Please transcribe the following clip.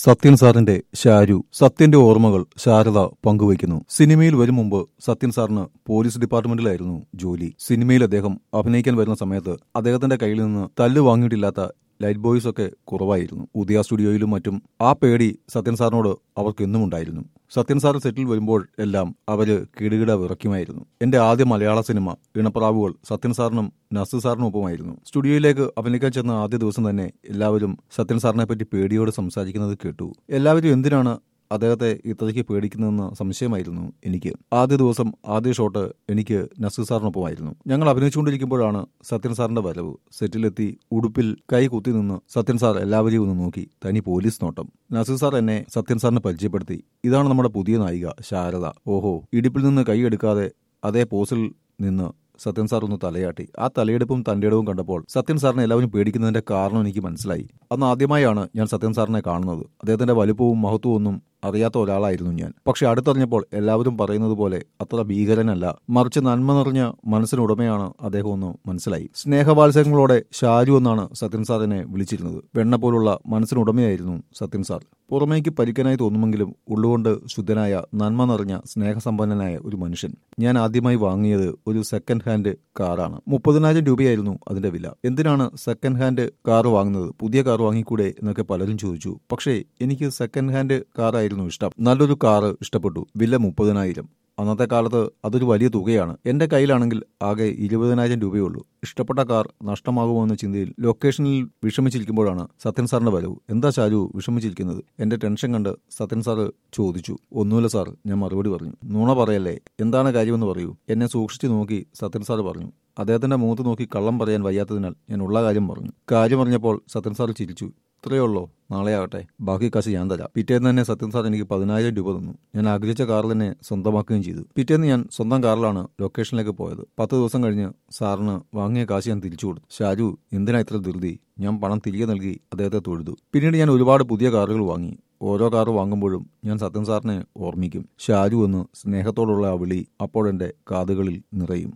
സത്യൻ സാറിന്റെ ഷാരു സത്യന്റെ ഓർമ്മകൾ ശാരദ പങ്കുവയ്ക്കുന്നു സിനിമയിൽ വരും മുമ്പ് സത്യൻ സാറിന് പോലീസ് ഡിപ്പാർട്ട്മെന്റിലായിരുന്നു ജോലി സിനിമയിൽ അദ്ദേഹം അഭിനയിക്കാൻ വരുന്ന സമയത്ത് അദ്ദേഹത്തിന്റെ കയ്യിൽ നിന്ന് തല്ല് വാങ്ങിയിട്ടില്ലാത്ത ലൈറ്റ് ബോയ്സ് ഒക്കെ കുറവായിരുന്നു ഉദയ സ്റ്റുഡിയോയിലും മറ്റും ആ പേടി സത്യൻ സാറിനോട് അവർക്ക് എന്നും ഉണ്ടായിരുന്നു സത്യൻ സാർ സെറ്റിൽ വരുമ്പോൾ എല്ലാം അവര് കിടുകിട വിറയ്ക്കുമായിരുന്നു എന്റെ ആദ്യ മലയാള സിനിമ ഇണപ്രാവുകൾ സത്യൻ സാറിനും നസീർ സാറിനും ഒപ്പമായിരുന്നു സ്റ്റുഡിയോയിലേക്ക് അഭിനയിക്കാൻ ചെന്ന ആദ്യ ദിവസം തന്നെ എല്ലാവരും സത്യൻ സാറിനെ പറ്റി പേടിയോട് സംസാരിക്കുന്നത് കേട്ടു എല്ലാവരും എന്തിനാണ് അദ്ദേഹത്തെ ഇത്രയ്ക്ക് പേടിക്കുന്നതെന്ന് സംശയമായിരുന്നു എനിക്ക് ആദ്യ ദിവസം ആദ്യ ഷോട്ട് എനിക്ക് നസീർ സാറിനൊപ്പമായിരുന്നു ഞങ്ങൾ അഭിനയിച്ചുകൊണ്ടിരിക്കുമ്പോഴാണ് സത്യൻ സാറിന്റെ വരവ് സെറ്റിലെത്തി ഉടുപ്പിൽ കൈ കുത്തി നിന്ന് സത്യൻ സാർ എല്ലാവരെയും ഒന്ന് നോക്കി തനി പോലീസ് നോട്ടം നസീർ സാർ എന്നെ സത്യൻ സാറിനെ പരിചയപ്പെടുത്തി ഇതാണ് നമ്മുടെ പുതിയ നായിക ശാരദ ഓഹോ ഇടുപ്പിൽ നിന്ന് കൈ എടുക്കാതെ അതേ പോസിൽ നിന്ന് സത്യൻ സാർ ഒന്ന് തലയാട്ടി ആ തലയെടുപ്പും തന്റെ ഇടവും കണ്ടപ്പോൾ സത്യൻ സാറിനെ എല്ലാവരും പേടിക്കുന്നതിന്റെ കാരണം എനിക്ക് മനസ്സിലായി അന്ന് ആദ്യമായാണ് ഞാൻ സത്യൻ സാറിനെ കാണുന്നത് അദ്ദേഹത്തിന്റെ വലുപ്പവും മഹത്വവും ഒന്നും അറിയാത്ത ഒരാളായിരുന്നു ഞാൻ പക്ഷെ അടുത്തറിഞ്ഞപ്പോൾ എല്ലാവരും പറയുന്നത് പോലെ അത്ര ഭീകരനല്ല മറിച്ച് നന്മ നിറഞ്ഞ മനസ്സിനുടമയാണ് അദ്ദേഹം എന്ന് മനസ്സിലായി സ്നേഹവാത്സര്യങ്ങളോടെ ഷാരു എന്നാണ് സത്യൻ സാറിനെ വിളിച്ചിരുന്നത് വെണ്ണ പോലുള്ള മനസ്സിനുടമയായിരുന്നു സത്യൻ സാർ പുറമേക്ക് പരിക്കനായി തോന്നുമെങ്കിലും ഉള്ളുകൊണ്ട് ശുദ്ധനായ നന്മ നിറഞ്ഞ സ്നേഹസമ്പന്നനായ ഒരു മനുഷ്യൻ ഞാൻ ആദ്യമായി വാങ്ങിയത് ഒരു സെക്കൻഡ് ഹാൻഡ് കാറാണ് മുപ്പതിനായിരം രൂപയായിരുന്നു അതിന്റെ വില എന്തിനാണ് സെക്കൻഡ് ഹാൻഡ് കാർ വാങ്ങുന്നത് പുതിയ കാർ വാങ്ങിക്കൂടെ എന്നൊക്കെ പലരും ചോദിച്ചു പക്ഷേ എനിക്ക് സെക്കൻഡ് ഹാൻഡ് കാറായിരുന്നു ഇഷ്ടം നല്ലൊരു കാറ് ഇഷ്ടപ്പെട്ടു വില മുപ്പതിനായിരം അന്നത്തെ കാലത്ത് അതൊരു വലിയ തുകയാണ് എന്റെ കയ്യിലാണെങ്കിൽ ആകെ ഇരുപതിനായിരം രൂപയുള്ളൂ ഇഷ്ടപ്പെട്ട കാർ നഷ്ടമാകുമോ എന്ന ചിന്തയിൽ ലൊക്കേഷനിൽ വിഷമിച്ചിരിക്കുമ്പോഴാണ് സത്യൻ സാറിന്റെ വരവ് എന്താ ചാരു വിഷമിച്ചിരിക്കുന്നത് എന്റെ ടെൻഷൻ കണ്ട് സത്യൻ സാറ് ചോദിച്ചു ഒന്നുമില്ല സാർ ഞാൻ മറുപടി പറഞ്ഞു നുണ പറയല്ലേ എന്താണ് കാര്യമെന്ന് പറയൂ എന്നെ സൂക്ഷിച്ചു നോക്കി സത്യൻ സാർ പറഞ്ഞു അദ്ദേഹത്തിന്റെ മുഖത്ത് നോക്കി കള്ളം പറയാൻ വയ്യാത്തതിനാൽ ഞാൻ ഉള്ള കാര്യം പറഞ്ഞു കാര്യം പറഞ്ഞപ്പോൾ സത്യൻ സാർ ചിരിച്ചു ഇത്രയേ ഉള്ളോ നാളെ ആകട്ടെ ബാക്കി കാശ് ഞാൻ തരാം പിറ്റേന്ന് തന്നെ സത്യൻ സാർ എനിക്ക് പതിനായിരം രൂപ തന്നു ഞാൻ ആഗ്രഹിച്ച കാർ തന്നെ സ്വന്തമാക്കുകയും ചെയ്തു പിറ്റേന്ന് ഞാൻ സ്വന്തം കാറിലാണ് ലൊക്കേഷനിലേക്ക് പോയത് പത്ത് ദിവസം കഴിഞ്ഞ് സാറിന് വാങ്ങിയ കാശ് ഞാൻ തിരിച്ചു കൊടുത്തു ഷാജു എന്തിനാ ഇത്ര ധൃതി ഞാൻ പണം തിരികെ നൽകി അദ്ദേഹത്തെ തൊഴുതു പിന്നീട് ഞാൻ ഒരുപാട് പുതിയ കാറുകൾ വാങ്ങി ഓരോ കാറ് വാങ്ങുമ്പോഴും ഞാൻ സത്യൻ സാറിനെ ഓർമ്മിക്കും ഷാജു എന്ന് സ്നേഹത്തോടുള്ള ആ വിളി അപ്പോഴെന്റെ കാതുകളിൽ നിറയും